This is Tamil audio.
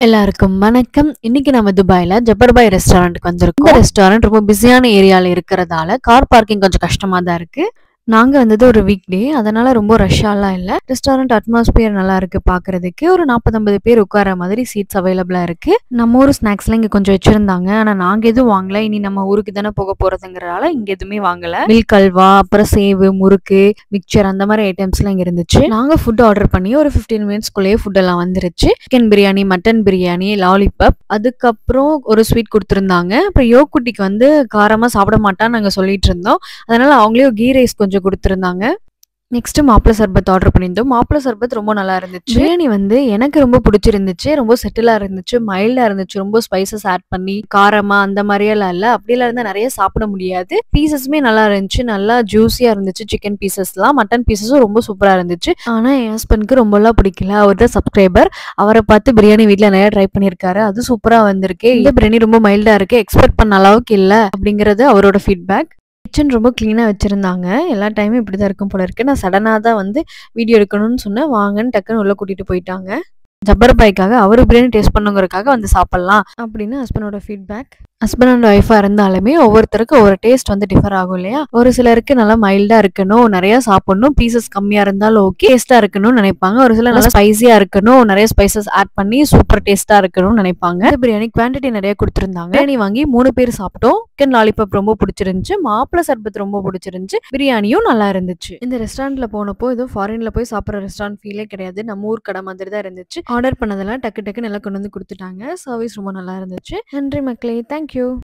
எல்லாருக்கும் வணக்கம் இன்னைக்கு நம்ம துபாயில ஜப்பர்பாய் ரெஸ்டாரண்ட்டுக்கு வந்திருக்கோம் இந்த ரெஸ்டாரண்ட் ரொம்ப பிஸியான ஏரியால இருக்கிறதால கார் பார்க்கிங் கொஞ்சம் கஷ்டமா தான் இருக்கு நாங்க வந்தது ஒரு வீக் டே அதனால ரொம்ப ரஷ்ஷாலாம் இல்ல ரெஸ்டாரண்ட் அட்மாஸ்பியர் நல்லா இருக்கு பாக்குறதுக்கு ஒரு நாற்பது பேர் உட்கார மாதிரி சீட்ஸ் அவைலபிளா இருக்கு நம்ம ஊர் ஸ்நாக்ஸ்லாம் இங்க கொஞ்சம் வச்சிருந்தாங்க ஆனா நாங்க எதுவும் வாங்கல இனி நம்ம ஊருக்கு தானே போக போறதுங்கிறதால இங்க எதுவுமே வாங்கல மில்க் அல்வா அப்புறம் சேவு முறுக்கு மிக்சர் அந்த மாதிரி ஐட்டம்ஸ் எல்லாம் இங்க இருந்துச்சு நாங்க ஃபுட் ஆர்டர் பண்ணி ஒரு 15 மினிட்ஸ்க்குள்ளேயே ஃபுட் எல்லாம் வந்துருச்சு chicken biryani mutton biryani lollipop அதுக்கப்புறம் ஒரு ஸ்வீட் கொடுத்துருந்தாங்க அப்புறம் யோக்குட்டிக்கு வந்து காரமா சாப்பிட மாட்டான்னு நாங்க சொல்லிட்டு இருந்தோம் அதனால அவங்களே கீ ரைஸ் கொஞ்சம் கொடுத்துருந்தாங்க நெக்ஸ்ட் மாப்பிள சர்பத் ஆர்டர் பண்ணியிருந்தோம் மாப்பிள சர்பத் ரொம்ப நல்லா இருந்துச்சு பிரியாணி வந்து எனக்கு ரொம்ப பிடிச்சிருந்துச்சு ரொம்ப செட்டிலா இருந்துச்சு மைல்டா இருந்துச்சு ரொம்ப ஸ்பைசஸ் ஆட் பண்ணி காரமா அந்த மாதிரியெல்லாம் இல்ல அப்படியெல்லாம் இருந்தா நிறைய சாப்பிட முடியாது பீசஸுமே நல்லா இருந்துச்சு நல்லா ஜூஸியா இருந்துச்சு சிக்கன் பீசஸ்லாம் மட்டன் பீசஸும் ரொம்ப சூப்பரா இருந்துச்சு ஆனா என் ஹஸ்பண்ட்க்கு ரொம்பலாம் பிடிக்கல அவர் தான் சப்ஸ்கிரைபர் அவரை பார்த்து பிரியாணி வீட்ல நிறைய ட்ரை பண்ணியிருக்காரு அது சூப்பரா வந்திருக்கு இந்த பிரியாணி ரொம்ப மைல்டா இருக்கு எக்ஸ்பெக்ட் பண்ண அளவுக்கு இல்ல அப்படிங்கறது அவரோட ஃபீட்பேக் கிச்சன் ரொம்ப க்ளீனாக வச்சுருந்தாங்க எல்லா டைமும் இப்படி தான் இருக்கும் போல இருக்கு நான் சடனாக தான் வந்து வீடியோ எடுக்கணும்னு சொன்னேன் வாங்கன்னு டக்குன்னு உள்ளே கூட்டிகிட்டு போயிட்டாங்க ஜப்பர் பாய்க்காக அவர் பிரியாணி டேஸ்ட் பண்ணுங்கிறதுக்காக வந்து சாப்பிட்லாம் அப்படின்னு ஹஸ்பண்டோட ஃபீட்பேக் ஹஸ்பண்ட் அண்ட் ஒய்ஃபாக இருந்தாலுமே ஒவ்வொருத்தருக்கும் ஒவ்வொரு டேஸ்ட் வந்து டிஃபர் ஆகும் இல்லையா ஒரு சிலருக்கு நல்லா மைல்டாக இருக்கணும் நிறைய சாப்பிடணும் பீசஸ் கம்மியாக இருந்தாலும் ஓகே டேஸ்ட்டாக இருக்கணும்னு நினைப்பாங்க ஒரு சிலர் நல்லா ஸ்பைசியாக இருக்கணும் நிறைய ஸ்பைசஸ் ஆட் பண்ணி சூப்பர் டேஸ்ட்டாக இருக்கணும்னு நினைப்பாங்க இந்த பிரியாணி குவான்டிட்டி நிறைய கொடுத்துருந்தாங்க பிரியாணி வாங்கி மூணு பேர் சாப்பிட்டோம் சிக்கன் லாலிபப் ரொம்ப பிடிச்சிருந்துச்சு மாப்பிள சர்பத் ரொம்ப பிடிச்சிருந்துச்சு பிரியாணியும் நல்லா இருந்துச்சு இந்த ரெஸ்டாரண்ட்ல போனப்போ எதுவும் ஃபாரின்ல போய் சாப்பிட்ற ரெஸ்டாரண்ட் ஃபீலே கிடையாது நம்ம ஊர் கடை மாதிரி தான் இருந்துச்சு ஆர்டர் பண்ணதெல்லாம் டக்கு டக்கு நல்லா கொண்டு வந்து கொடுத்துட்டாங்க சர்வீஸ் ரொம்ப நல்லா இருந்துச்சு நன்றி மக்களே தேங்க்யூ